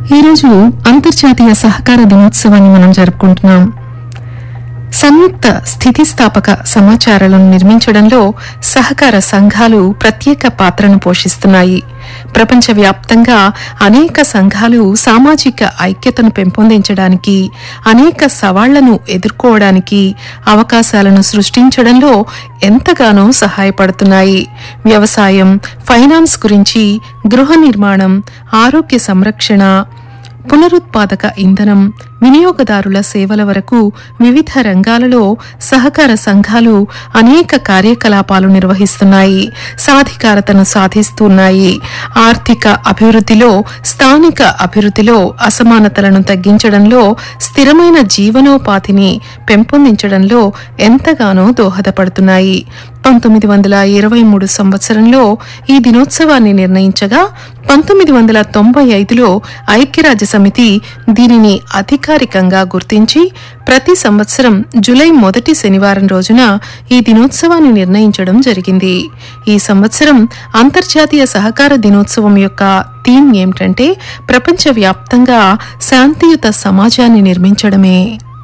ఈరోజు అంతర్జాతీయ సహకార దినోత్సవాన్ని మనం జరుపుకుంటున్నాం సంయుక్త స్థితిస్థాపక సమాచారాలను నిర్మించడంలో సహకార సంఘాలు ప్రత్యేక పాత్రను పోషిస్తున్నాయి ప్రపంచవ్యాప్తంగా అనేక సంఘాలు సామాజిక ఐక్యతను పెంపొందించడానికి అనేక సవాళ్లను ఎదుర్కోవడానికి అవకాశాలను సృష్టించడంలో ఎంతగానో సహాయపడుతున్నాయి వ్యవసాయం ఫైనాన్స్ గురించి గృహ నిర్మాణం ఆరోగ్య సంరక్షణ పునరుత్పాదక ఇంధనం వినియోగదారుల సేవల వరకు వివిధ రంగాలలో సహకార సంఘాలు అనేక కార్యకలాపాలు నిర్వహిస్తున్నాయి సాధికారతను సాధిస్తున్నాయి ఆర్థిక అభివృద్ధిలో స్థానిక అభివృద్ధిలో అసమానతలను తగ్గించడంలో స్థిరమైన జీవనోపాధిని పెంపొందించడంలో ఎంతగానో దోహదపడుతున్నాయి పంతొమ్మిది వందల ఇరవై మూడు సంవత్సరంలో ఈ దినోత్సవాన్ని నిర్ణయించగా పంతొమ్మిది వందల తొంభై ఐదులో ఐక్యరాజ్య సమితి దీనిని అధికారికంగా గుర్తించి ప్రతి సంవత్సరం జులై మొదటి శనివారం రోజున ఈ దినోత్సవాన్ని నిర్ణయించడం జరిగింది ఈ సంవత్సరం అంతర్జాతీయ సహకార దినోత్సవం యొక్క థీమ్ ఏమిటంటే ప్రపంచవ్యాప్తంగా శాంతియుత సమాజాన్ని నిర్మించడమే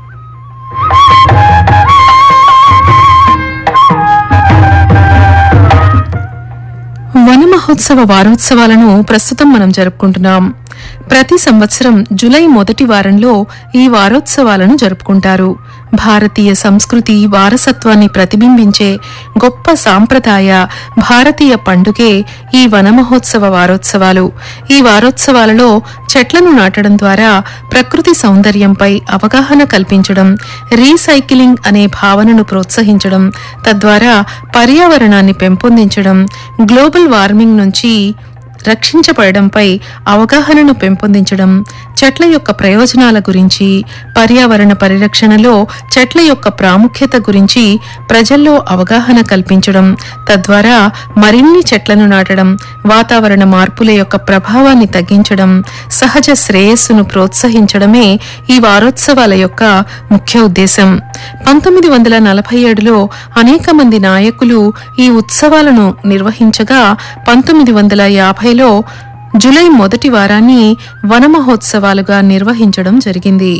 వన మహోత్సవ వారోత్సవాలను ప్రస్తుతం మనం జరుపుకుంటున్నాం ప్రతి సంవత్సరం జులై మొదటి వారంలో ఈ వారోత్సవాలను జరుపుకుంటారు భారతీయ సంస్కృతి వారసత్వాన్ని ప్రతిబింబించే గొప్ప సాంప్రదాయ భారతీయ పండుగే ఈ వన మహోత్సవ వారోత్సవాలు ఈ వారోత్సవాలలో చెట్లను నాటడం ద్వారా ప్రకృతి సౌందర్యంపై అవగాహన కల్పించడం రీసైక్లింగ్ అనే భావనను ప్రోత్సహించడం తద్వారా పర్యావరణాన్ని పెంపొందించడం గ్లోబల్ వార్మింగ్ నుంచి రక్షించబడడంపై అవగాహనను పెంపొందించడం చెట్ల యొక్క ప్రయోజనాల గురించి పర్యావరణ పరిరక్షణలో చెట్ల యొక్క ప్రాముఖ్యత గురించి ప్రజల్లో అవగాహన కల్పించడం తద్వారా మరిన్ని చెట్లను నాటడం వాతావరణ మార్పుల యొక్క ప్రభావాన్ని తగ్గించడం సహజ శ్రేయస్సును ప్రోత్సహించడమే ఈ వారోత్సవాల యొక్క ముఖ్య ఉద్దేశం పంతొమ్మిది వందల నలభై ఏడులో అనేక మంది నాయకులు ఈ ఉత్సవాలను నిర్వహించగా పంతొమ్మిది వందల యాభైలో జులై మొదటి వారాన్ని వన మహోత్సవాలుగా నిర్వహించడం జరిగింది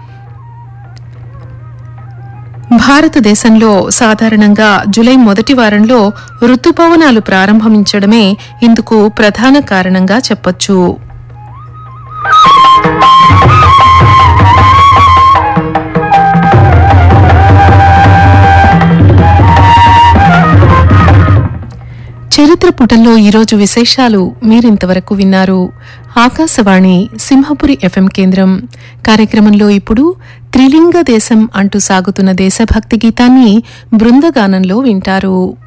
భారతదేశంలో సాధారణంగా జులై మొదటి వారంలో ఋతుపవనాలు ప్రారంభించడమే ఇందుకు ప్రధాన కారణంగా చెప్పొచ్చు చరిత్ర పుటల్లో ఈరోజు విశేషాలు మీరింతవరకు విన్నారు ఆకాశవాణి సింహపురి ఎఫ్ఎం కేంద్రం కార్యక్రమంలో ఇప్పుడు త్రిలింగ దేశం అంటూ సాగుతున్న దేశభక్తి గీతాన్ని బృందగానంలో వింటారు